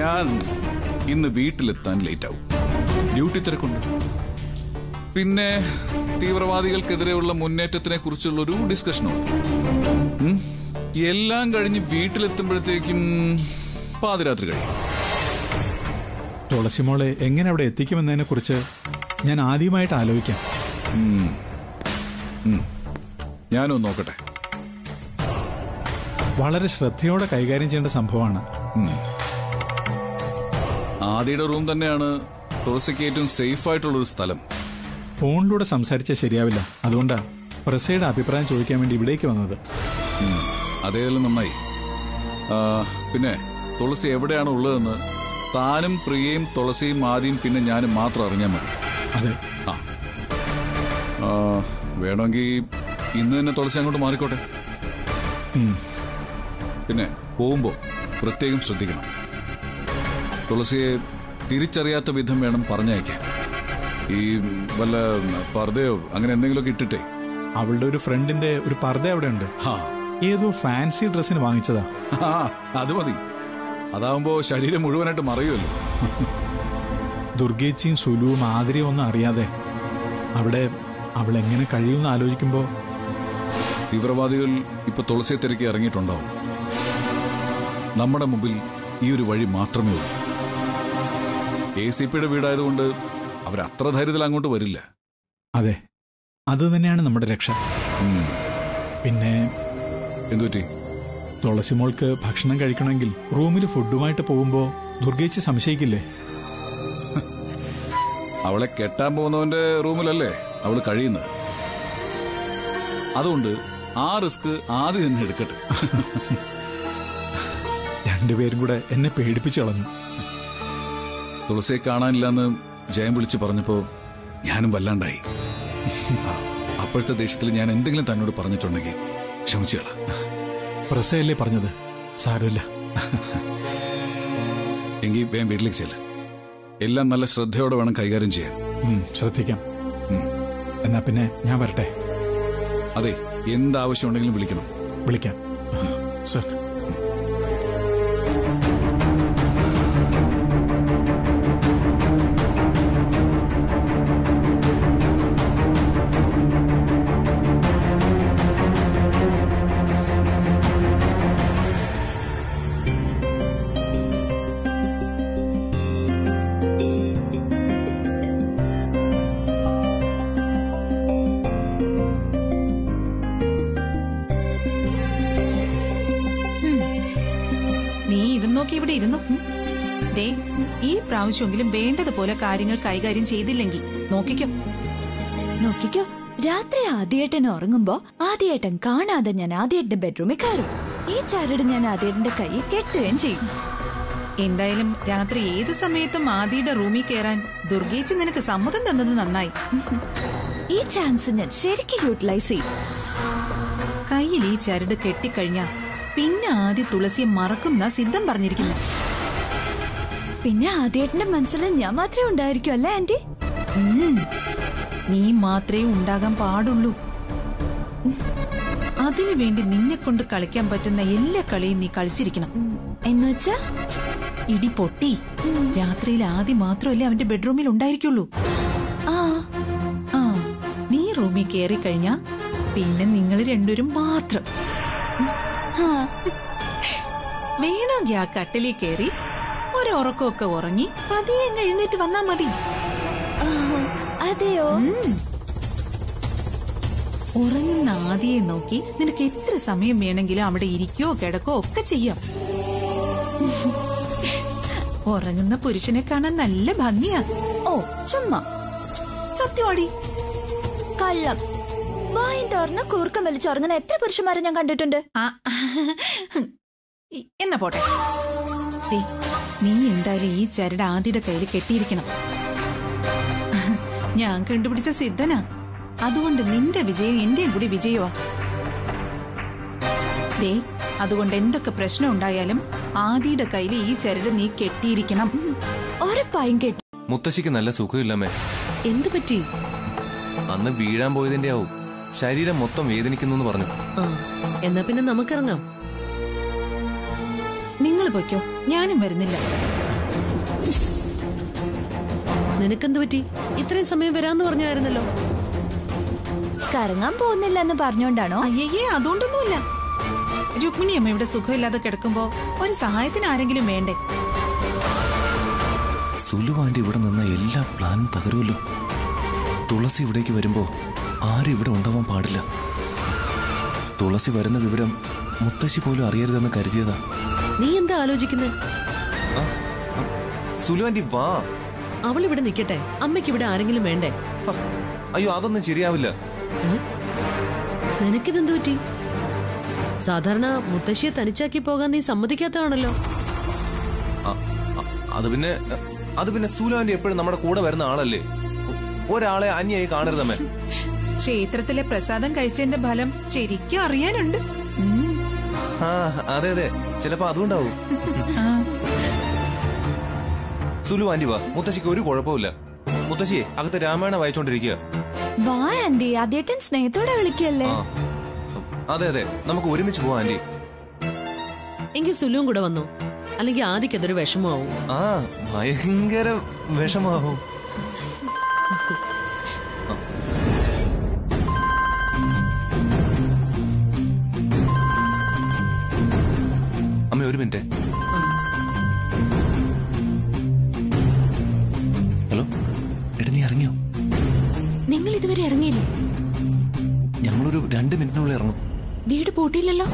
ഞാൻ ഇന്ന് വീട്ടിലെത്താൻ ലേറ്റ് ആവും ഡ്യൂട്ടി തിരക്കുണ്ട് പിന്നെ തീവ്രവാദികൾക്കെതിരെയുള്ള മുന്നേറ്റത്തിനെ കുറിച്ചുള്ള ഒരു ഡിസ്കഷനും ഉം. എല്ലാം കഴിഞ്ഞ് വീട്ടിലെത്തുമ്പോഴത്തേക്കും പാതിരാത്രി കഴിയും തുളസിമോളെ എങ്ങനെ അവിടെ എത്തിക്കുമെന്നതിനെ കുറിച്ച് ഞാൻ ആദ്യമായിട്ട് ആലോചിക്കാം ഞാനൊന്ന് നോക്കട്ടെ വളരെ ശ്രദ്ധയോടെ കൈകാര്യം ചെയ്യേണ്ട സംഭവമാണ് ആദിയുടെ റൂം തന്നെയാണ് തുളസിക്ക് ഏറ്റവും സേഫ് ആയിട്ടുള്ള ഒരു സ്ഥലം ഫോണിലൂടെ സംസാരിച്ചാൽ ശരിയാവില്ല അതുകൊണ്ടാ പ്രസയുടെ അഭിപ്രായം ചോദിക്കാൻ വേണ്ടി ഇവിടേക്ക് വന്നത് അതേതെല്ലാം നന്നായി ആ, പിന്നെ തുളസി എവിടെയാണ് ഉള്ളതെന്ന് താനും പ്രിയയും തുളസിയും ആദ്യം പിന്നെ ഞാനും മാത്രം അറിഞ്ഞാൽ മതി അതെ ആ ആ, വേണമെങ്കിൽ ഇന്ന് തന്നെ തുളസി അങ്ങോട്ട് മാറിക്കോട്ടെ ഉം. പിന്നെ പോകുമ്പോ പ്രത്യേകം ശ്രദ്ധിക്കണം തുളസിയെ തിരിച്ചറിയാത്ത വിധം വേണം പറഞ്ഞയക്കാൻ ഈ വല്ല പർദ്ദയോ അങ്ങനെ എന്തെങ്കിലുമൊക്കെ ഇട്ടിട്ടേ അവളുടെ ഒരു ഫ്രണ്ടിന്റെ ഒരു പർദ്ദ അവിടെ ഉണ്ട് ഹാ ഏതോ ഫാൻസി ഡ്രസ്സിന് വാങ്ങിച്ചതാ ആ, അത് മതി അതാവുമ്പോ ശരീരം മുഴുവനായിട്ട് മറയുമല്ലോ ദുർഗേച്ചിയും സുലുവും ആതിരയും ഒന്നും അറിയാതെ അവിടെ അവൾ എങ്ങനെ കഴിയുമെന്ന് ആലോചിക്കുമ്പോ തീവ്രവാദികൾ ഇപ്പൊ തുളസിയെ തിരക്കി ഇറങ്ങിയിട്ടുണ്ടാവും നമ്മുടെ മുമ്പിൽ ഈ ഒരു വഴി മാത്രമേ ഉള്ളൂ എ സി പിയുടെ വീടായതുകൊണ്ട് അവർ അത്ര ധൈര്യത്തിൽ അങ്ങോട്ട് വരില്ല അതെ അത് തന്നെയാണ് നമ്മുടെ രക്ഷ ഉം. പിന്നെ എന്തുപറ്റി തുളസിമോൾക്ക് ഭക്ഷണം കഴിക്കണമെങ്കിൽ റൂമിൽ ഫുഡുമായിട്ട് പോകുമ്പോ ദുർഗേച്ചി സംശയിക്കില്ലേ അവളെ കെട്ടാൻ പോകുന്നവന്റെ റൂമിലല്ലേ അവള് കഴിയുന്നത് അതുകൊണ്ട് ആ റിസ്ക് ആദ്യം തന്നെ എടുക്കട്ടെ രണ്ടുപേരും കൂടെ എന്നെ പേടിപ്പിച്ചു കളഞ്ഞു തുളസിയെ കാണാനില്ലെന്ന് ജയം വിളിച്ചു പറഞ്ഞപ്പോ ഞാനും വല്ലാണ്ടായി ആ, അപ്പോഴത്തെ ദേഷ്യത്തിൽ ഞാൻ എന്തെങ്കിലും തന്നോട് പറഞ്ഞിട്ടുണ്ടെങ്കിൽ ക്ഷമിച്ചുകള പ്രസയല്ലേ പറഞ്ഞത് സാരമില്ല എങ്കിൽ വേഗം വീട്ടിലേക്ക് ചെല്ല എല്ലാം നല്ല ശ്രദ്ധയോടെ വേണം കൈകാര്യം ചെയ്യാൻ ഉം, ശ്രദ്ധിക്കാം ഉം. എന്നാ പിന്നെ ഞാൻ വരട്ടെ അതെ എന്താവശ്യം ഉണ്ടെങ്കിലും വിളിക്കണം വിളിക്കാം സർ നീ ഇതും നോക്കി ഇവിടെ ഇരുന്നു ഉം. ദേ ഈ പ്രാവശ്യമെങ്കിലും വേണ്ടതുപോലെ കാര്യങ്ങൾ കൈകാര്യം ചെയ്തില്ലെങ്കിൽ നോക്കിക്കോ നോക്കിക്കോ രാത്രി ആദ്യേട്ടൻ ഉറങ്ങുമ്പോ ആദ്യേട്ടൻ കാണാതെ ഞാൻ ആദ്യേട്ടന്റെ ബെഡ്റൂമിൽ കയറും ഈ ചരട് ഞാൻ ആദ്യേട്ടന്റെ കൈ കെട്ടുകയും ചെയ്യും എന്തായാലും രാത്രി ഏത് സമയത്തും ആദിയുടെ റൂമിൽ കയറാൻ ദുർഗേച്ചി നിനക്ക് സമ്മതം തന്നത് നന്നായി ഈ ചാൻസ് ഞാൻ ശരിക്കും യൂട്ടിലൈസ് ചെയ്യും കയ്യിൽ ഈ ചരട് കെട്ടിക്കഴിഞ്ഞാ പിന്നെ ആദ്യ തുളസിയെ മറക്കുന്ന സിദ്ധം പറഞ്ഞിരിക്കുന്നു പിന്നെ ആദ്യേട്ടന്റെ മനസ്സിൽ ഞാൻ മാത്രമേ ഉണ്ടായിരിക്കും അല്ലേ ആന്റി ഉം. നീ മാത്രമേ ഉണ്ടാകാൻ പാടുള്ളൂ അതിനു വേണ്ടി നിന്നെ കൊണ്ട് കളിക്കാൻ പറ്റുന്ന എല്ലാ കളിയും നീ കളിച്ചിരിക്കണം എന്നുവെച്ചാ ഇടി പൊട്ടി രാത്രിയിൽ ആദ്യം മാത്രമല്ലേ അവന്റെ ബെഡ്റൂമിൽ ഉണ്ടായിരിക്കുള്ളൂ ആ ആ നീ റൂമിൽ കയറി കഴിഞ്ഞാ പിന്നെ നിങ്ങൾ രണ്ടുപേരും മാത്രം ആ, വേണമെങ്കിൽ ആ കട്ടിലിൽ കയറി ഒരുറക്കമൊക്കെ ഉറങ്ങി പതിയെ അങ്ങ് എഴുന്നേറ്റ് വന്നാ മതി ആ, അതെയോ ഉം. ഉറങ്ങുന്ന ആദിയെ നോക്കി നിനക്ക് എത്ര സമയം വേണമെങ്കിലും അവിടെ ഇരിക്കോ കിടക്കോ ഒക്കെ ചെയ്യാം ഉറങ്ങുന്ന പുരുഷനെ കാണാൻ നല്ല ഭംഗിയാ ഓ ചുമ്മാ സത്യമാടി കള്ളം വായും തുറന്ന് കൂർക്കം വലിച്ചുറങ്ങുന്ന എത്ര പുരുഷന്മാരെ ഞാൻ കണ്ടിട്ടുണ്ട് ആ, ഇ- എന്നാ പോട്ടെ ദേ, നീ എന്തായാലും ഈ ചരട് ആദിയുടെ കയ്യിൽ കെട്ടിയിരിക്കണം ഞാൻ കണ്ടുപിടിച്ച സിദ്ധനാ അതുകൊണ്ട് നിന്റെ വിജയം എന്റെയും കൂടി വിജയമാ ദേ അതുകൊണ്ട് എന്തൊക്കെ പ്രശ്നം ഉണ്ടായാലും ആദിയുടെ കയ്യിൽ ഈ ചരട് നീ കെട്ടിയിരിക്കണം ഉറപ്പായും കേട്ടു മുത്തശ്ശിക്ക് നല്ല സുഖമില്ലമ്മേ എന്തു പറ്റി അന്ന് വീഴാൻ പോയതിന്റെ ആവും ശരീരം മൊത്തം വേദനിക്കുന്നു പറഞ്ഞു ആ എന്നാ പിന്നെ നമുക്കിറങ്ങാം നിങ്ങൾ പൊയ്ക്കോ ഞാനും വരുന്നില്ല നിനക്കെന്ത് പറ്റി ഇത്രയും സമയം വരാന്ന് പറഞ്ഞായിരുന്നല്ലോ കറങ്ങാൻ പോകുന്നില്ല എന്ന് പറഞ്ഞോണ്ടാണോ അയ്യേ അതുകൊണ്ടൊന്നുമില്ല രുക്മിണി അമ്മ ഇവിടെ സുഖമില്ലാതെ കിടക്കുമ്പോ ഒരു സഹായത്തിന് ആരെങ്കിലും വേണ്ടേ സുലുവാന്റെ ഇവിടെ നിന്ന എല്ലാ പ്ലാനും തകരുമല്ലോ തുളസി ഇവിടേക്ക് വരുമ്പോ ആരും ഇവിടെ ഉണ്ടാവാൻ പാടില്ല തുളസി വരുന്ന വിവരം മുത്തശ്ശി പോലും അറിയരുതെന്ന് കരുതിയതാ നീ എന്താ ആലോചിക്കുന്നത് സുലുവാന്റി വാ അവൾ ഇവിടെ നിൽക്കട്ടെ അമ്മയ്ക്ക് ഇവിടെ ആരെങ്കിലും വേണ്ടേ ഹ, അയ്യോ അതൊന്നും ശരിയാവില്ല ഏ? നിനക്കിതെന്ത് പറ്റി സാധാരണ മുത്തശ്ശിയെ തനിച്ചാക്കി പോകാൻ നീ സമ്മതിക്കാത്തതാണല്ലോ അ- അ- അത് പിന്നെ അത് പിന്നെ സുലുവാന്റി എപ്പോഴും നമ്മുടെ കൂടെ വരുന്ന ആളല്ലേ ഒരാളെ അന്യായി കാണരുതമ്മേ ക്ഷേത്രത്തിലെ പ്രസാദം കഴിച്ചതിന്റെ ഫലം ശരിക്കും അറിയാനുണ്ട് ഉം. ആ അതെ അതെ ചിലപ്പോ അതുകൊണ്ടാവും ആ. സുലു ആന്റി വാ മുത്തശ്ശിക്ക് ഒരു കുഴപ്പമില്ല മുത്തശ്ശിയെ അകത്ത് രാമായണം വായിച്ചോണ്ടിരിക്കുക വാ ആന്റി ആദ്യേട്ടൻ സ്നേഹത്തോടെ വിളിക്കല്ലേ ആ അതെ അതെ നമുക്ക് ഒരുമിച്ച് പോവാം ആന്റി എങ്കിൽ സുലുവും കൂടെ വന്നു അല്ലെങ്കിൽ ആദിക്ക് അതൊരു വിഷമാവും ആ ഭയങ്കര വിഷമാവും അമ്മ ഒരു മിനിറ്റ് ഹലോ എടാ നീ ഇറങ്ങിയോ നിങ്ങൾ ഇതുവരെ ഇറങ്ങിയില്ലേ ഞങ്ങളൊരു രണ്ട് മിനിറ്റിനുള്ളിൽ ഇറങ്ങും വീട് പൂട്ടിയില്ലല്ലോ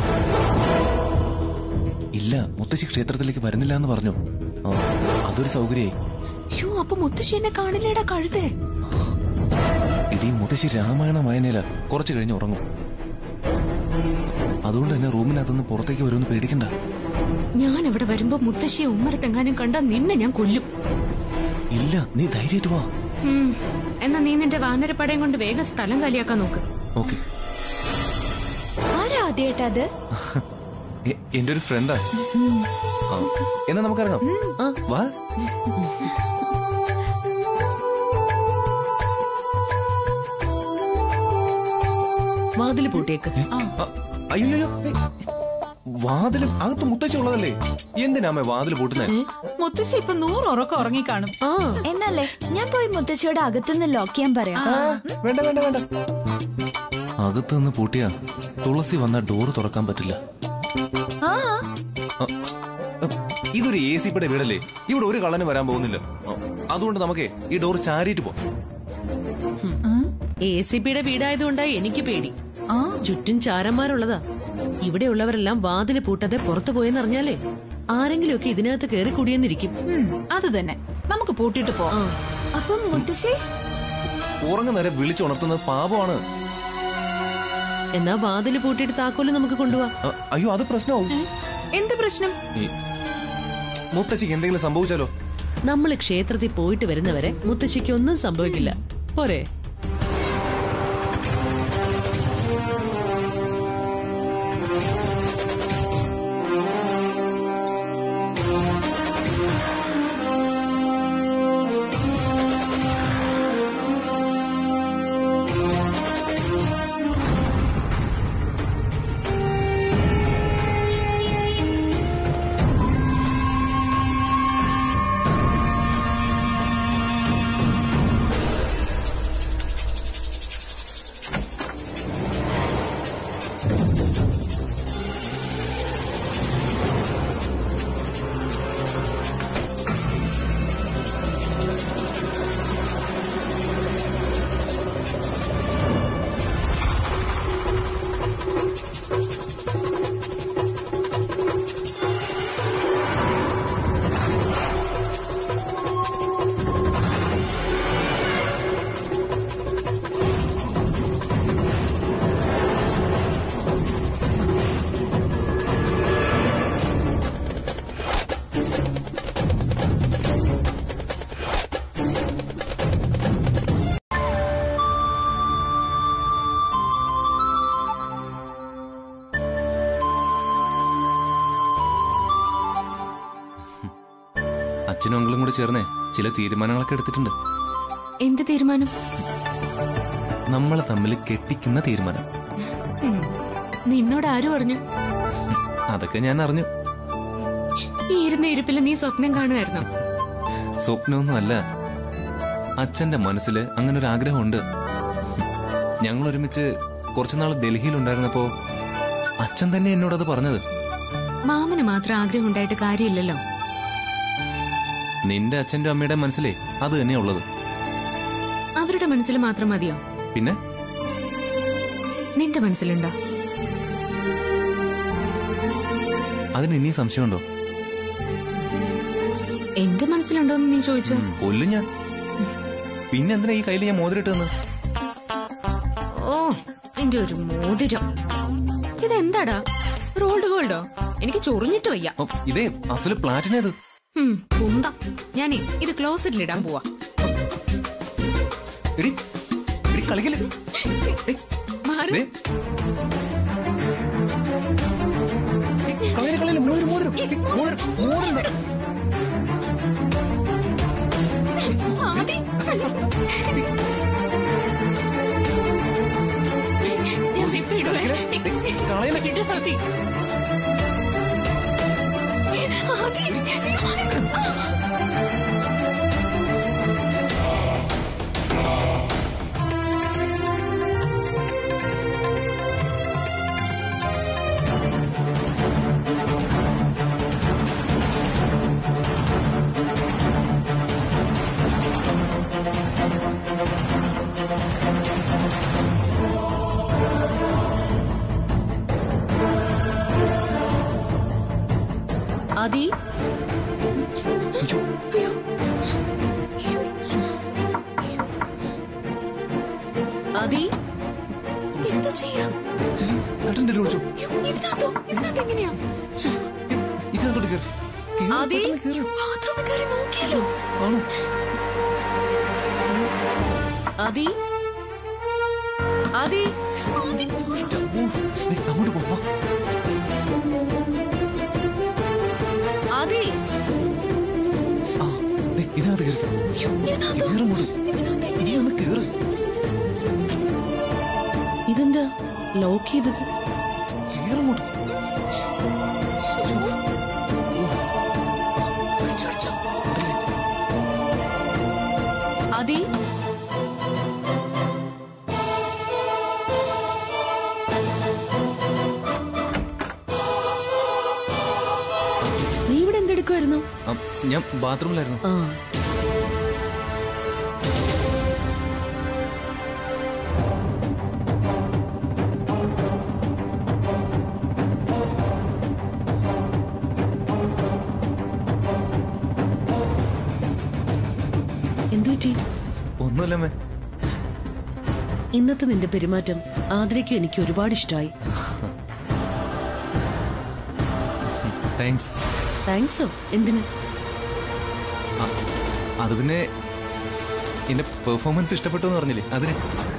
ഇല്ല മുത്തശ്ശി ക്ഷേത്രത്തിലേക്ക് വരുന്നില്ല എന്ന് പറഞ്ഞു ആ, അതൊരു സൗകര്യായി യോ അപ്പൊ മുത്തശ്ശി എന്നെ കാണില്ലേടാ കഴുതേ ഇടീ മുത്തശ്ശി രാമായണ വായനയില കുറച്ചു കഴിഞ്ഞ് ഉറങ്ങും അതുകൊണ്ട് തന്നെ റൂമിനകത്തുനിന്ന് പുറത്തേക്ക് വരുമെന്ന് പേടിക്കണ്ട ഞാൻ അവിടെ വരുമ്പോ മുത്തശ്ശിയെ ഉമ്മറത്തെങ്ങാനും കണ്ട നിന്നെ ഞാൻ കൊല്ലും ഇല്ല നീ ധൈര്യമായിട്ട് വാ ഉം. എന്നാ നീ നിന്റെ വാനരപ്പടയും കൊണ്ട് വേഗം സ്ഥലം കാലിയാക്കാൻ നോക്ക് ഓക്കെ ആരാ ആദ്യേട്ടാ അത് എന്റെ ഒരു ഫ്രണ്ടാ ആ, എന്നാ നമുക്കിറങ്ങാം ആ. വാ വാതില് പൂട്ടിയേക്ക് ആ, അയ്യോ അയ്യോ ഏയ്, വാതിലും അകത്ത് മുത്തശ്ശി ഉള്ളതല്ലേ എന്തിനാ അമ്മ വാതിൽ പൂട്ടുന്നേ മുത്തശ്ശി ഇപ്പൊ നൂറ് ഉറക്കം ഉറങ്ങിക്കാണും ആ എന്നല്ലേ ഞാൻ പോയി മുത്തശ്ശിയോട് അകത്തുനിന്ന് ലോക്ക് ചെയ്യാൻ പറയാം ആ, വേണ്ട വേണ്ട വേണ്ട അകത്ത് നിന്ന് പൂട്ടിയാ തുളസി വന്ന ഡോറ് തുറക്കാൻ പറ്റില്ല ആ ആ, ഇതൊരു എ സി പിയുടെ വീടല്ലേ ഇവിടെ ഒരു കള്ളനും വരാൻ പോകുന്നില്ല ആ, അതുകൊണ്ട് നമുക്കേ ഈ ഡോർ ചാരിയിട്ട് പോ എ സി പിയുടെ വീടായതുകൊണ്ടാ എനിക്ക് പേടി ആ ചുറ്റും ചാരന്മാരുള്ളതാ ഇവിടെയുള്ളവരെല്ലാം വാതില് പൂട്ടാതെ പുറത്തു പോയെന്നറിഞ്ഞാലേ ആരെങ്കിലുമൊക്കെ ഇതിനകത്ത് കയറി കൂടിയെന്നിരിക്കും ഉം, അത് തന്നെ നമുക്ക് പൂട്ടിട്ട് ആ പോവാം അപ്പം മുത്തശ്ശി ഉറങ്ങുന്നേരം വിളിച്ചുണർത്തുന്നത് പാപമാണ് എന്നാ വാതില് പൂട്ടിയിട്ട് താക്കോല് നമുക്ക് കൊണ്ടുപോവാ ആ, അയ്യോ അത് പ്രശ്നമാവും എന്ത് പ്രശ്നം ഈ മുത്തശ്ശിക്ക് എന്തെങ്കിലും സംഭവിച്ചാലോ നമ്മൾ ക്ഷേത്രത്തിൽ പോയിട്ട് വരുന്നവരെ മുത്തശ്ശിക്ക് ഒന്നും സംഭവിക്കില്ല പോരെ അച്ഛനും അങ്കിളും കൂടി ചേർന്നേ ചില തീരുമാനങ്ങളൊക്കെ എടുത്തിട്ടുണ്ട് എന്ത് തീരുമാനം നമ്മളെ തമ്മിൽ കെട്ടിക്കുന്ന തീരുമാനം ഉം. നിന്നോട് ആര് പറഞ്ഞു അതൊക്കെ ഞാൻ അറിഞ്ഞു ഈ ഇരുന്ന ഇരിപ്പിൽ നീ സ്വപ്നം കാണുമായിരുന്നോ സ്വപ്നമൊന്നും അല്ല അച്ഛന്റെ മനസ്സിൽ അങ്ങനെ ഒരു ആഗ്രഹമുണ്ട് ഞങ്ങൾ ഒരുമിച്ച് കുറച്ചുനാൾ ഡൽഹിയിലുണ്ടായിരുന്നപ്പോ അച്ഛൻ തന്നെ എന്നോടത് പറഞ്ഞത് മാമന് മാത്രം ആഗ്രഹം ഉണ്ടായിട്ട് കാര്യമില്ലല്ലോ നിന്റെ അച്ഛന്റെ അമ്മയുടെ മനസ്സിലേ അത് തന്നെയാ ഉള്ളത് അവരുടെ മനസ്സിൽ മാത്രം മതിയോ പിന്നെ നിന്റെ മനസ്സിലുണ്ടോ അതിന് ഇനി സംശയമുണ്ടോ എന്റെ മനസ്സിലുണ്ടോന്ന് നീ ചോദിച്ചോ ഉം, കൊല്ലും ഞാൻ പിന്നെ എന്തിനാ ഈ കയ്യിൽ ഞാൻ മോതിരിട്ട് തന്ന് ഓ നിന്റെ ഒരു മോതിരം ഇതെന്താടാ റോൾഡ് ഗോൾഡോ എനിക്ക് ചൊറിഞ്ഞിട്ട് വയ്യ ഓ, ഇതേ അസല് പ്ലാറ്റിനേത് ഉം, കുന്ത ഞാനേ ഇത് ക്ലോസറ്റിലിടാൻ പോവാ എടി എടി കളിക്കല് ഏയ്, മാറ്. ദേ. കളയല്, കളയല്, മോതിരം, മോതിരം, മോതിരം, മോതിരം ദേ. ആദി. ഞാൻ zip ഇടുവേ. കളയല്. ഇട് ആദി. ആദി. ആദി ആദി എന്താ ചെയ്യാ ഏട്ടൻ്റെ ഒരു ഒളിച്ചോ. ഇതിനകത്തോ ഇതിനകത്ത് എങ്ങനെയാ ഇതിനകത്തോട്ട് കേറ്. കേറ്, ആദി? പെട്ടെന്ന് കേറ്. ബാത്റൂമിൽ കയറി നോക്കിയാലോ ആണോ? ആദി ആദി ദേ, അങ്ങോട്ട് പോ, വാ. ആദി ആ, ദേ, ഇതിനകത്ത് കേറ്. ഇതിനകത്തോ കേറ് അങ്ങോട്ട്. ഇതിനകത്ത് ഇനി ഒന്ന് കേറ്. ഇതെന്താ ലോക്ക് ചെയ്തത് കേറ് അങ്ങോട്ട്. പിടിച്ചോ, പിടിച്ചോ. ആദി നീ ഇവിടെ എന്തെടുക്കുമായിരുന്നു ആ, ഞാൻ ബാത്റൂമിലായിരുന്നു ആ എന്തുപറ്റി ഒന്നുമല്ലമ്മേ ഇന്നത്തെ നിന്റെ പെരുമാറ്റം ആദരയ്ക്കും എനിക്ക് ഒരുപാട് ഇഷ്ടമായി താങ്ക്സ് താങ്ക്സോ എന്തിന് ആ, അത് പിന്നെ എന്റെ പെർഫോമൻസ് ഇഷ്ടപ്പെട്ടു എന്ന് പറഞ്ഞില്ലേ അതിന്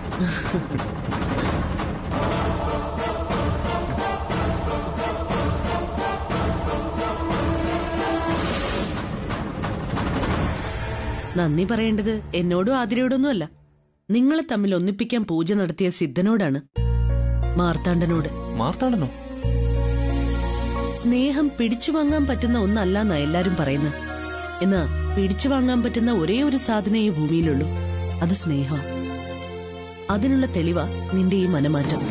നന്ദി പറയേണ്ടത് എന്നോടും ആതിരയോടൊന്നും അല്ല നിങ്ങളെ തമ്മിൽ ഒന്നിപ്പിക്കാൻ പൂജ നടത്തിയ സിദ്ധനോടാണ് മാർത്താണ്ഡനോട് മാർത്താണ്ടനോ സ്നേഹം പിടിച്ചു വാങ്ങാൻ പറ്റുന്ന ഒന്നല്ലെന്നാ എല്ലാരും പറയുന്നത് എന്നാ പിടിച്ചു വാങ്ങാൻ പറ്റുന്ന ഒരേ ഒരു സാധനം ഈ ഭൂമിയിലുള്ളൂ അത് സ്നേഹം അതിനുള്ള തെളിവാ നിന്റെ ഈ മനമാറ്റം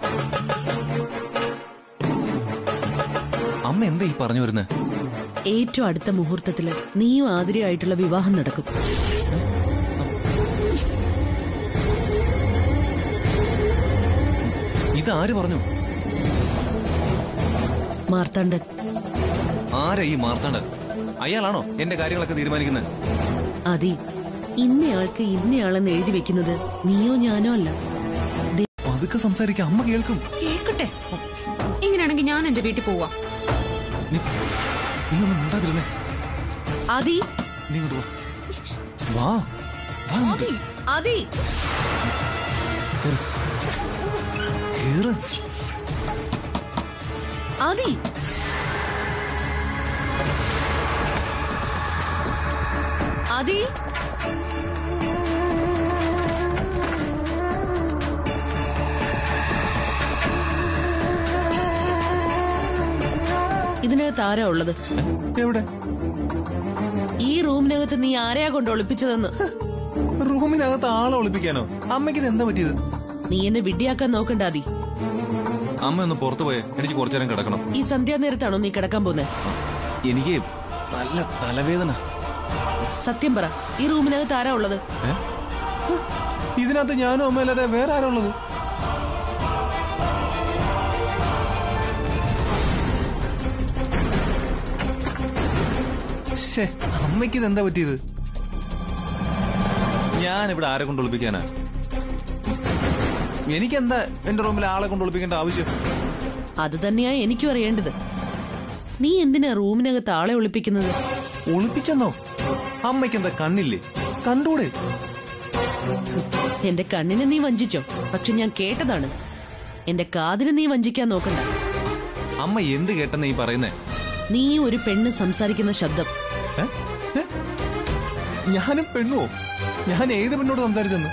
അമ്മ എന്താ ഈ പറഞ്ഞു വരുന്നത് ഏറ്റവും അടുത്ത മുഹൂർത്തത്തില് നീയും ആതിരയായിട്ടുള്ള വിവാഹം നടക്കും ഇത് ആര് പറഞ്ഞു മാർത്താണ്ഡൻ ആരാ ഈ മാർത്താണ്ഡൻ അയാളാണോ എന്റെ കാര്യങ്ങളൊക്കെ തീരുമാനിക്കുന്നത് അതി ഇന്നയാൾക്ക് ഇന്നയാളെന്ന് എഴുതി വെക്കുന്നത് നീയോ ഞാനോ അല്ല ദേ, പതുക്കെ സംസാരിക്കാം അമ്മ കേൾക്കും കേക്കട്ടെ ഇങ്ങനെയാണെങ്കിൽ ഞാൻ എന്റെ വീട്ടിൽ പോവാം നീ നീ ഒന്നും ഉണ്ടാതിരുന്നേ ആദി നീ ഇങ്ങോട്ട് വാ വാ വാ ആദി ആദി കേറ് ആദി ആദി ഇതിനകത്ത് ആരാ ഉള്ളത് എവിടെ ഈ റൂമിനകത്ത് നീ ആരെയാ കൊണ്ട് ഒളിപ്പിച്ചതെന്ന് റൂമിനകത്ത് ആളെ ഒളിപ്പിക്കാനോ അമ്മയ്ക്ക് ഇത് എന്താ പറ്റിയത് നീ എന്നെ വിഡ്ഢിയാക്കാൻ നോക്കണ്ടാതി അമ്മ ഒന്ന് പുറത്തു പോയേ എനിക്ക് കുറച്ചു നേരം കിടക്കണം ഈ സന്ധ്യാനേരത്താണോ നീ കിടക്കാൻ പോകുന്നത് എനിക്ക് നല്ല തലവേദന സത്യം പറ ഈ റൂമിനകത്ത് ആരാ ഉള്ളത് ഏ? ഇതിനകത്ത് ഞാനും അമ്മയല്ലാതെ വേറെ ആരാ ഉള്ളത് ശ്ശേ, അമ്മയ്ക്ക് ഇതെന്താ പറ്റിയത് ഞാൻ ഇവിടെ ആരെ കൊണ്ട് ഒളിപ്പിക്കാനാ എനിക്കെന്താ എന്റെ റൂമിൽ ആളെ കൊണ്ട് ഒളിപ്പിക്കേണ്ട ആവശ്യം അത് തന്നെയാ എനിക്കും അറിയേണ്ടത് നീ എന്തിനാ റൂമിനകത്ത് ആളെ ഒളിപ്പിക്കുന്നത് ഒളിപ്പിച്ചെന്നോ അമ്മയ്ക്ക് എന്താ കണ്ണില്ലേ കണ്ടൂടെ എന്റെ കണ്ണിനെ നീ വഞ്ചിച്ചോ പക്ഷെ ഞാൻ കേട്ടതാണ് എന്റെ കാതിന് നീ വഞ്ചിക്കാൻ നോക്കണ്ട അമ്മ എന്ത് കേട്ടെന്ന് ഈ പറയുന്നേ നീ ഒരു പെണ്ണ് സംസാരിക്കുന്ന ശബ്ദം ഏ? ഏ? ഞാനും പെണ്ണുവോ ഞാൻ ഏത് പെണ്ണോട് സംസാരിച്ചെന്ന്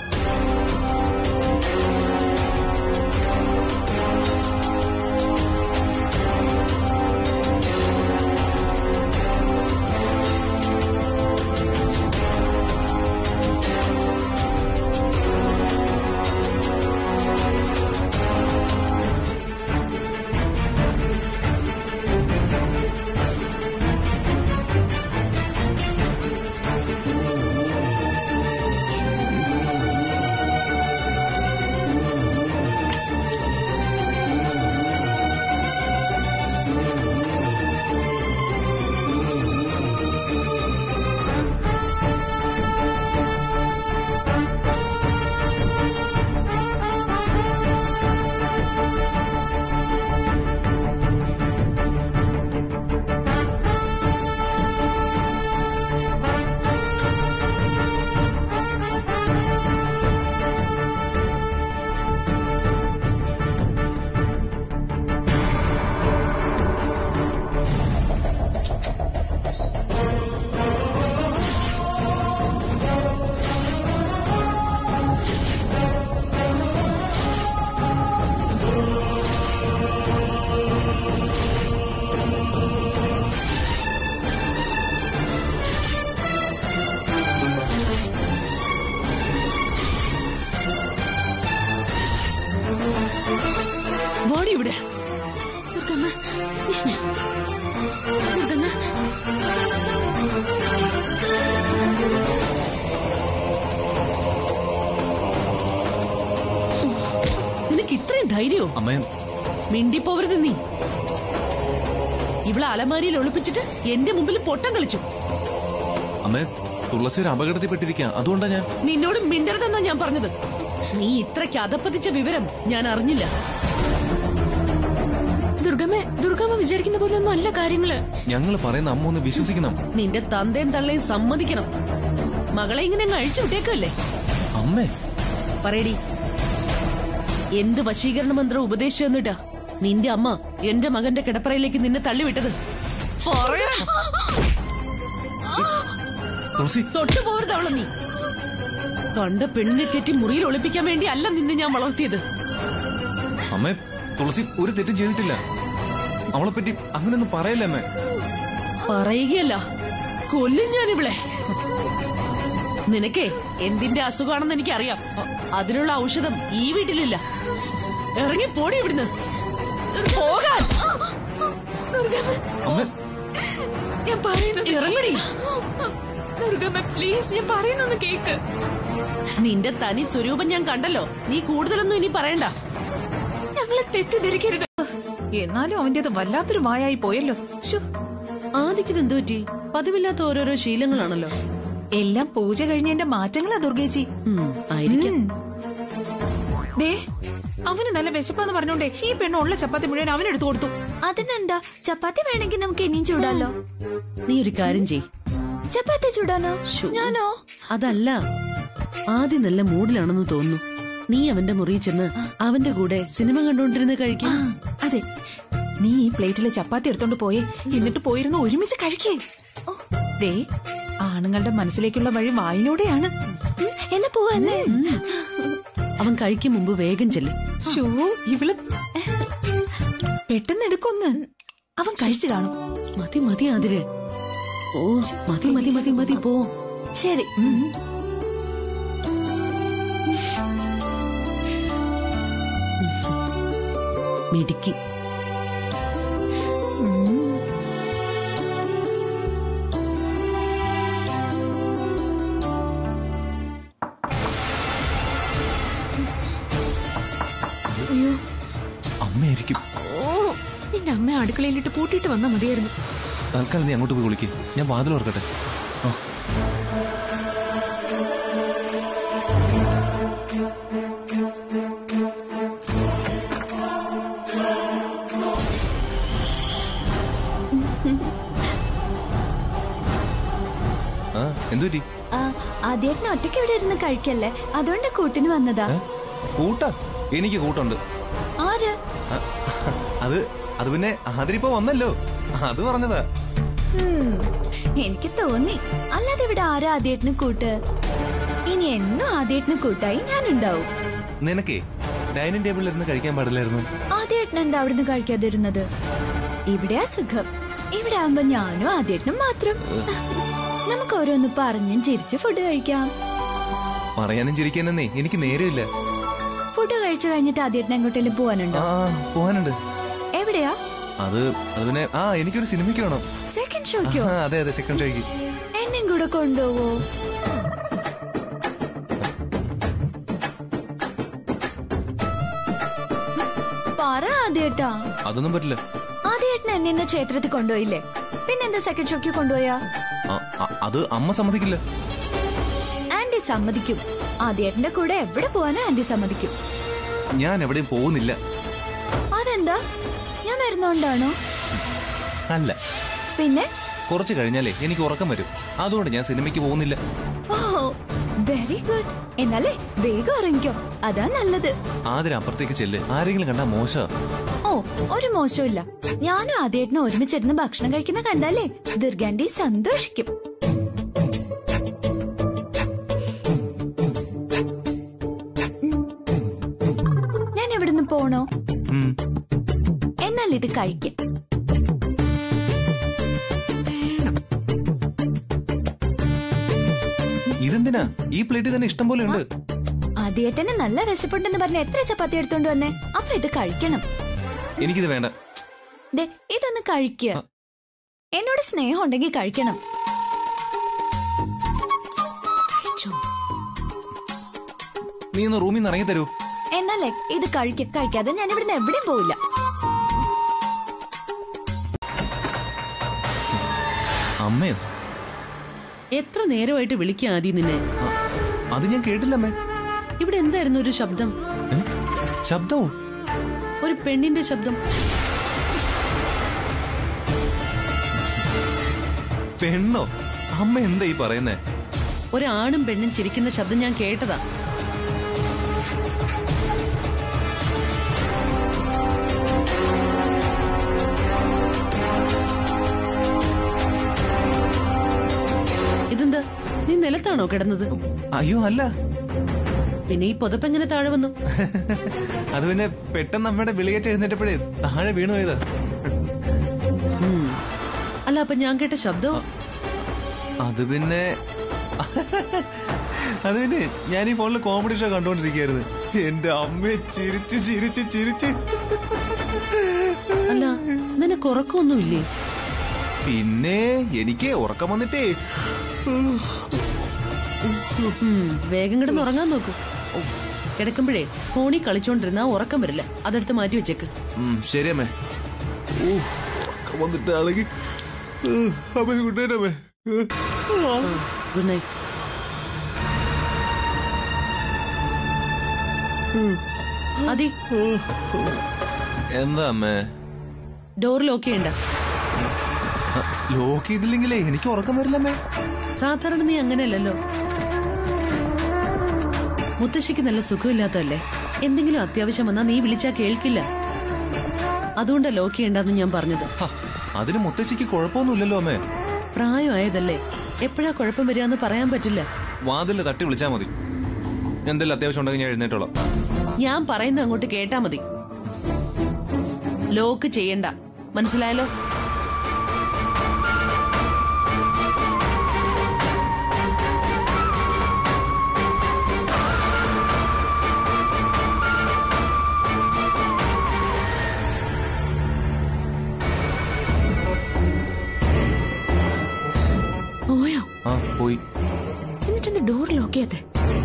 വാടി ഇവിടെ ദുർഗമ്മ ദുർഗമ്മ നിനക്ക് ഇത്രയും ധൈര്യമോ അമ്മ മിണ്ടിപ്പോവരുത് നീ ഇവളെ അലമാരിയിൽ ഒളിപ്പിച്ചിട്ട് എന്റെ മുമ്പിൽ പൊട്ടം കളിച്ചു അമ്മ തുളസി ഒരു അപകടത്തിൽപ്പെട്ടിരിക്കുക അതുകൊണ്ടാ ഞാൻ നിന്നോട് മിണ്ടരുതെന്നാ ഞാൻ പറഞ്ഞത് നീ ഇത്രയ്ക്ക് അതപ്പതിച്ച വിവരം ഞാൻ അറിഞ്ഞില്ല ദുർഗമ്മ ദുർഗമ്മ വിചാരിക്കുന്ന പോലെ ഒന്നും അല്ല കാര്യങ്ങള് ഞങ്ങൾ പറയുന്ന അമ്മ ഒന്ന് വിശ്വസിക്കണം നിന്റെ തന്തയും തള്ളയും സമ്മതിക്കണം മകളെ ഇങ്ങനെ അങ്ങ് അഴിച്ചു വിട്ടേക്കല്ലേ അമ്മേ പറയടി എന്ത് വശീകരണ മന്ത്രം ഉപദേശിച്ചു തന്നിട്ടാ നിന്റെ അമ്മ എന്റെ മകന്റെ കിടപ്പറയിലേക്ക് നിന്നെ തള്ളിവിട്ടത് പറയണം. തുളസി തൊട്ടു പോരുത് അവളെ നീ കണ്ട പെണ്ണിനെ തെറ്റി മുറിയിൽ ഒളിപ്പിക്കാൻ വേണ്ടി അല്ല നിന്നെ ഞാൻ വളർത്തിയത് അമ്മേ തുളസി ഒരു തെറ്റും ചെയ്തിട്ടില്ല അവളെ പറ്റി അങ്ങനെയൊന്നും പറയല്ലേ അമ്മേ പറയുകയല്ല കൊല്ലും ഞാൻ ഇവളെ നിനക്കേ എന്തിന്റെ അസുഖമാണെന്ന് എനിക്കറിയാം അ- അതിനുള്ള ഔഷധം ഈ വീട്ടിലില്ല ഇറങ്ങി പോടി ഇവിടുന്ന് പോകാൻ ദുർഗമ്മ അമ്മേ ഞാൻ പറയുന്നത് ഇറങ്ങടി ദുർഗമ്മ പ്ലീസ് ഞാൻ പറയുന്നൊന്ന് കേക്ക് നിന്റെ തനി സ്വരൂപം ഞാൻ കണ്ടല്ലോ നീ കൂടുതലൊന്നും ഇനി പറയണ്ട ഞങ്ങളെ തെറ്റിദ്ധരിക്കരുത് എന്നാലും അവന്റേത് വല്ലാത്തൊരു വായായി പോയല്ലോ ശ്ശോ. ആദിക്കിത് എന്തു പറ്റി പതിവില്ലാത്ത ഓരോരോ ശീലങ്ങളാണല്ലോ എല്ലാം പൂജ കഴിഞ്ഞതിന്റെ മാറ്റങ്ങളാ ദുർഗേച്ചി ഉം, ആയിരിക്കാം ഉം. ദേ അവന് നല്ല വിശപ്പാന്ന് പറഞ്ഞോണ്ടേ ഈ പെണ്ണ് ഉള്ള ചപ്പാത്തി മുഴുവൻ അവനെടുത്തു കൊടുത്തു അതിനെന്താ ചപ്പാത്തി വേണമെങ്കിൽ നമുക്ക് ഇനിയും ചൂടാലോ നീ ഒരു കാര്യം ചെയ് ചപ്പാത്തി ചൂടാനോ ഞാനോ അതല്ല ആദ്യം നല്ല മൂഡിലാണെന്ന് തോന്നുന്നു നീ അവന്റെ മുറിയിൽ ചെന്ന് അവന്റെ കൂടെ സിനിമ കണ്ടുകൊണ്ടിരുന്ന് കഴിക്കും അതെ നീ ഈ പ്ലേറ്റിലെ ചപ്പാത്തി എടുത്തോണ്ട് പോയേ എന്നിട്ട് പോയിരുന്ന് ഒരുമിച്ച് കഴിക്കേ ദേ ആണുങ്ങളുടെ മനസ്സിലേക്കുള്ള വഴി വായിലൂടെയാണ് ഉം, എന്നാ പോവല്ലേ അവൻ കഴിക്കും മുമ്പ് വേഗം ചെല്ലും ഷോ ഇവള് പെട്ടെന്ന് എടുക്കൊന്ന് അവൻ കഴിച്ചു കാണും മതി മതി ആതിരെ ഓ മതി മതി മതി മതി പോ ശരി മിടുക്കി അയ്യോ അമ്മയായിരിക്കും ഓ നിന്റെ അമ്മ അടുക്കളയിലിട്ട് പൂട്ടിയിട്ട് വന്നാ മതിയായിരുന്നു തൽക്കാലം നീ അങ്ങോട്ട് പോയി വിളിക്ക് ഞാൻ വാതിൽ ഓർക്കട്ടെ ആ എന്തു പറ്റി ആ, ആദ്യേട്ടന് ഒറ്റയ്ക്ക് ഇവിടെ ഇരുന്ന് കഴിക്കല്ലേ അതുകൊണ്ട് കൂട്ടിന് വന്നതാ ഏ? കൂട്ടാ എനിക്ക് കൂട്ടുണ്ട് ആര് ആ, അത് അത് പിന്നെ ആദരിപ്പോ വന്നല്ലോ അത് പറഞ്ഞതാ ഉം, എനിക്ക് തോന്നി അല്ലാതെ ഇവിടെ ആരാ ആദ്യേട്ടന് കൂട്ട് ഇനി എന്നും ആദ്യേട്ടന് കൂട്ടായി ഞാനുണ്ടാവും നിനക്കേ ഡൈനിങ് ടേബിളിൽ ഇരുന്ന് കഴിക്കാൻ പാടില്ലായിരുന്നു ആദ്യേട്ടൻ എന്താ അവിടുന്ന് കഴിക്കാതിരുന്നത് ഇവിടെയാ സുഖം ഇവിടെ ആവുമ്പോ ഞാനും ആദ്യേട്ടനും മാത്രം നമുക്ക് ഓരോന്ന് പറഞ്ഞും ചിരിച്ച് ഫുഡ് കഴിക്കാം പറയാനും ചിരിക്കാനെന്നേ എനിക്ക് നേരമില്ല ഫുഡ് കഴിച്ചു കഴിഞ്ഞിട്ട് ആദ്യേട്ടൻ എങ്ങോട്ടെങ്കിലും പോവാനുണ്ടോ ആ പോവാനുണ്ട് എവിടെയാ അത് അത് പിന്നെ ആ എനിക്കൊരു സിനിമയ്ക്ക് വേണം സെക്കൻഡ് ഷോയ്ക്കോ ആ, അതെ അതെ സെക്കൻഡ് ഷോയ്ക്ക് എന്നെയും കൂടെ കൊണ്ടുപോവോ പറ ആദ്യേട്ടാ അതൊന്നും പറ്റില്ല ആദ്യേട്ടൻ എന്നെ ഇന്ന് ക്ഷേത്രത്തിൽ കൊണ്ടുപോയില്ലേ പിന്നെന്താ സെക്കൻഡ് ഷോയ്ക്ക് കൊണ്ടുപോയാ ആ, ആ, അത് അമ്മ സമ്മതിക്കില്ല ആന്റി സമ്മതിക്കും ആദ്യേട്ടന്റെ കൂടെ എവിടെ പോവാനും ആന്റി സമ്മതിക്കും ഞാൻ എവിടെയും പോകുന്നില്ല അതെന്താ ഞാൻ വരുന്നോണ്ടാണോ അല്ല പിന്നെ കുറച്ച് കഴിഞ്ഞാലേ എനിക്ക് ഉറക്കം വരും അതുകൊണ്ട് ഞാൻ സിനിമയ്ക്ക് പോകുന്നില്ല ഓ വെരി ഗുഡ് എന്നാലേ വേഗം ഉറങ്ങിക്കോ അതാ നല്ലത് ആദ്യം അപ്പുറത്തേക്ക് ചെല്ല് ആരെങ്കിലും കണ്ടാ മോശ ഓ ഒരു മോശമില്ല ഞാനും ആദ്യേട്ടനും ഒരുമിച്ചിരുന്ന് ഭക്ഷണം കഴിക്കുന്ന കണ്ടാലേ ദുർഗാന്റി സന്തോഷിക്കും ഞാൻ ഇവിടുന്ന് പോണോ എന്നാൽ ഇത് കഴിക്കാം ഇതെന്തിനാ ഈ പ്ലേറ്റിൽ തന്നെ ഇഷ്ടം പോലെ ഉണ്ട് ആദ്യേട്ടന് നല്ല വിശപ്പുണ്ടെന്ന് പറഞ്ഞ് എത്ര ചപ്പാത്തി എടുത്തോണ്ട് വന്നേ അപ്പൊ ഇത് കഴിക്കണം എനിക്കിത് വേണ്ട ദേ ഇതൊന്ന് കഴിക്കുക എന്നോട് സ്നേഹം ഉണ്ടെങ്കിൽ കഴിക്കണം നീ ഒന്ന് റൂമിൽ നിന്ന് ഇറങ്ങി തരൂ എന്നല്ലേ ഇത് കഴിക്ക കഴിക്കാതെ ഞാൻ ഇവിടുന്ന് എവിടെയും പോവില്ല അമ്മയോ എത്ര നേരമായിട്ട് വിളിക്കുക ആദ്യം നിന്നെ ആ, അത് ഞാൻ കേട്ടില്ല അമ്മേ ഇവിടെ എന്തായിരുന്നു ഒരു ശബ്ദം ഏ? ശബ്ദമോ ഒരു പെണ്ണിന്റെ ശബ്ദം പെണ്ണോ അമ്മ എന്താ ഈ പറയുന്നേ ഒരാണും പെണ്ണും ചിരിക്കുന്ന ശബ്ദം ഞാൻ കേട്ടതാ ഇതെന്താ നീ നിലത്താണോ കിടന്നത് അയ്യോ അല്ല പിന്നെ ഈ പുതപ്പെങ്ങനെ താഴെ വന്നു അത് പിന്നെ പെട്ടെന്ന് അമ്മയുടെ വിളിയേറ്റ് എഴുന്നേറ്റപ്പോഴേ താഴെ വീണു പോയതാ ഉം. അല്ല അപ്പൊ ഞാൻ കേട്ട ശബ്ദം അത് പിന്നെ അത് പിന്നെ ഞാൻ ഈ ഫോണിൽ കോമഡി ഷോ കണ്ടോണ്ടിരിക്കായിരുന്നു എന്റെ അമ്മയെ ചിരിച്ച് ചിരിച്ച് ചിരിച്ച് അല്ല നിനക്ക് ഉറക്കമൊന്നുമില്ലേ പിന്നെ എനിക്ക് ഉറക്കം വന്നിട്ടേ ഉം, വേഗം കിടന്ന് ഉറങ്ങാൻ നോക്കൂ ഓ, കിടക്കുമ്പോഴേ ഫോണിൽ കളിച്ചോണ്ടിരുന്നാ ഉറക്കം വരില്ല അതെടുത്ത് മാറ്റി വെച്ചേക്ക് ഉം, ശരി അമ്മേ ഊ, ഉറക്കം വന്നിട്ടാണെങ്കിൽ അമ്മ ഗുഡ് നൈറ്റ് അമ്മേ ഗുഡ് നൈറ്റ് അതി എന്താ അമ്മേ ഡോർ ലോക്ക് ചെയ്യണ്ട ലോക്ക് ചെയ്തില്ലെങ്കിലേ എനിക്ക് ഉറക്കം വരില്ല അമ്മേ സാധാരണ നീ അങ്ങനെയല്ലല്ലോ മുത്തശ്ശിക്ക് നല്ല സുഖമില്ലാത്തതല്ലേ എന്തെങ്കിലും അത്യാവശ്യം വന്നാ നീ വിളിച്ചാ കേൾക്കില്ല അതുകൊണ്ടാ ലോക്ക് ചെയ്യണ്ടെന്ന് ഞാൻ പറഞ്ഞത് ഹ, അതിന് മുത്തശ്ശിക്ക് കുഴപ്പമൊന്നുമില്ലല്ലോ അമ്മേ പ്രായമായതല്ലേ എപ്പോഴാ കുഴപ്പം വരിക പറയാൻ പറ്റില്ല വാതിലിൽ തട്ടി വിളിച്ചാ മതി എന്തെങ്കിലും അത്യാവശ്യം ഉണ്ടെങ്കിൽ ഞാൻ എഴുന്നേറ്റോളാം ഞാൻ പറയുന്ന അങ്ങോട്ട് കേട്ടാ മതി ലോക്ക് ചെയ്യണ്ട മനസ്സിലായല്ലോ ആ പോയി എന്നിട്ടെന്ത് ഡോർ ലോക്ക് ചെയ്യാത്തെ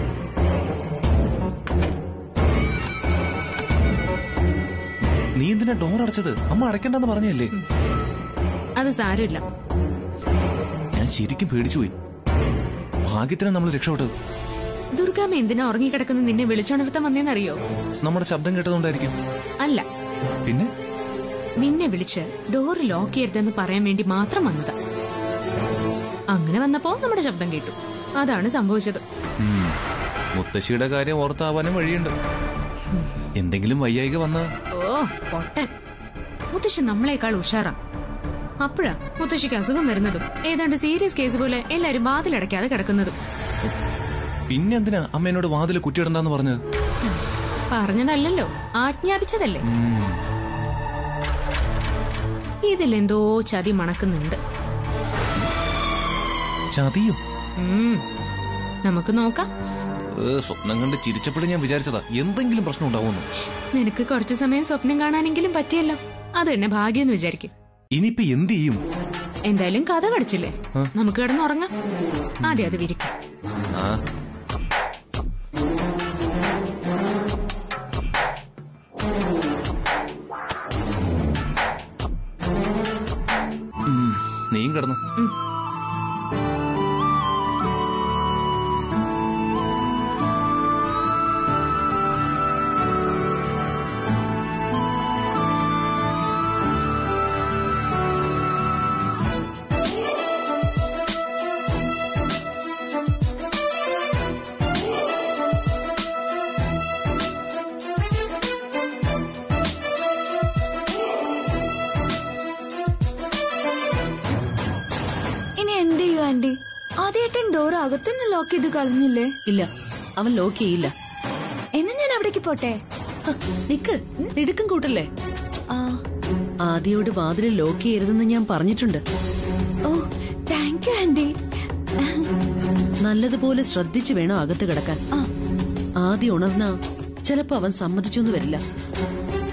നീ എന്തിനാ ഡോർ അടച്ചത് അമ്മ അടയ്ക്കണ്ടെന്ന് പറഞ്ഞല്ലേ അത് സാരമില്ല ഞാൻ ശരിക്കും പേടിച്ചു പോയി ഭാഗ്യത്തിനാ നമ്മൾ രക്ഷപ്പെട്ടത് ദുർഗാമ്മ എന്തിനാ ഉറങ്ങിക്കിടക്കുന്ന നിന്നെ വിളിച്ചുണർത്താൻ വന്നേന്നറിയോ നമ്മുടെ ശബ്ദം കേട്ടതുകൊണ്ടായിരിക്കും അല്ല പിന്നെ നിന്നെ വിളിച്ച് ഡോർ ലോക്ക് ചെയ്യരുതെന്ന് പറയാൻ വേണ്ടി മാത്രം വന്നതാ അങ്ങനെ വന്നപ്പോ നമ്മുടെ ശബ്ദം കേട്ടു അതാണ് സംഭവിച്ചത് ഉം, മുത്തശ്ശിയുടെ കാര്യം ഓർത്താവാനും വഴിയുണ്ട് എന്തെങ്കിലും വയ്യായിക വന്ന ഓ പൊട്ടൻ മുത്തശ്ശി നമ്മളെക്കാൾ ഉഷാറാ അപ്പോഴാ മുത്തശ്ശിക്ക് അസുഖം വരുന്നതും ഏതാണ്ട് സീരിയസ് കേസ് പോലെ എല്ലാരും വാതിലടയ്ക്കാതെ കിടക്കുന്നതും പിന്നെന്തിനാ അമ്മ എന്നോട് വാതിൽ കുറ്റിയിടണ്ടെന്ന് പറഞ്ഞത് പറഞ്ഞതല്ലല്ലോ ആജ്ഞാപിച്ചതല്ലേ ഉം, ഇതിലെന്തോ ചതി മണക്കുന്നുണ്ട് ചതിയും ഉം. നമുക്ക് നോക്കാം ഏ, സ്വപ്നം കണ്ട് ചിരിച്ചപ്പോഴും ഞാൻ വിചാരിച്ചതാ എന്തെങ്കിലും പ്രശ്നം ഉണ്ടാവുമെന്ന് നിനക്ക് കുറച്ചു സമയം സ്വപ്നം കാണാനെങ്കിലും പറ്റിയല്ലോ അത് തന്നെ ഭാഗ്യം വിചാരിക്കും ഇനിയിപ്പൊ എന്ത് ചെയ്യും എന്തായാലും കഥ കടിച്ചില്ലേ നമുക്ക് കിടന്നുറങ്ങാം ആദ്യം അത് വിരിക്കും ആ ഉം, നീയും കിടന്നു ഇനി എന്ത് ചെയ്യും ആന്റി ആദ്യേട്ടൻ ഡോർ അകത്തുനിന്ന് ലോക്ക് ചെയ്ത് കളഞ്ഞില്ലേ ഇല്ല അവൻ ലോക്ക് ചെയ്യില്ല എന്നാ ഞാൻ അവിടേക്ക് പോട്ടെ ഹ, നിക്ക് തിടുക്കം കൂട്ടല്ലേ ആ ആദ്യയോട് വാതിൽ ലോക്ക് ചെയ്യരുതെന്ന് ഞാൻ പറഞ്ഞിട്ടുണ്ട് ഓ താങ്ക് യു ആന്റി നല്ലതുപോലെ ശ്രദ്ധിച്ചു വേണം അകത്ത് കിടക്കാൻ ആ ആദ്യം ഉണർന്ന ചിലപ്പോ അവൻ സമ്മതിച്ചൊന്നും വരില്ല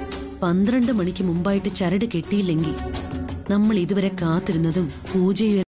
പന്ത്രണ്ട് മണിക്ക് മുമ്പായിട്ട് ചരട് കെട്ടിയില്ലെങ്കിൽ നമ്മൾ ഇതുവരെ കാത്തിരുന്നതും പൂജയും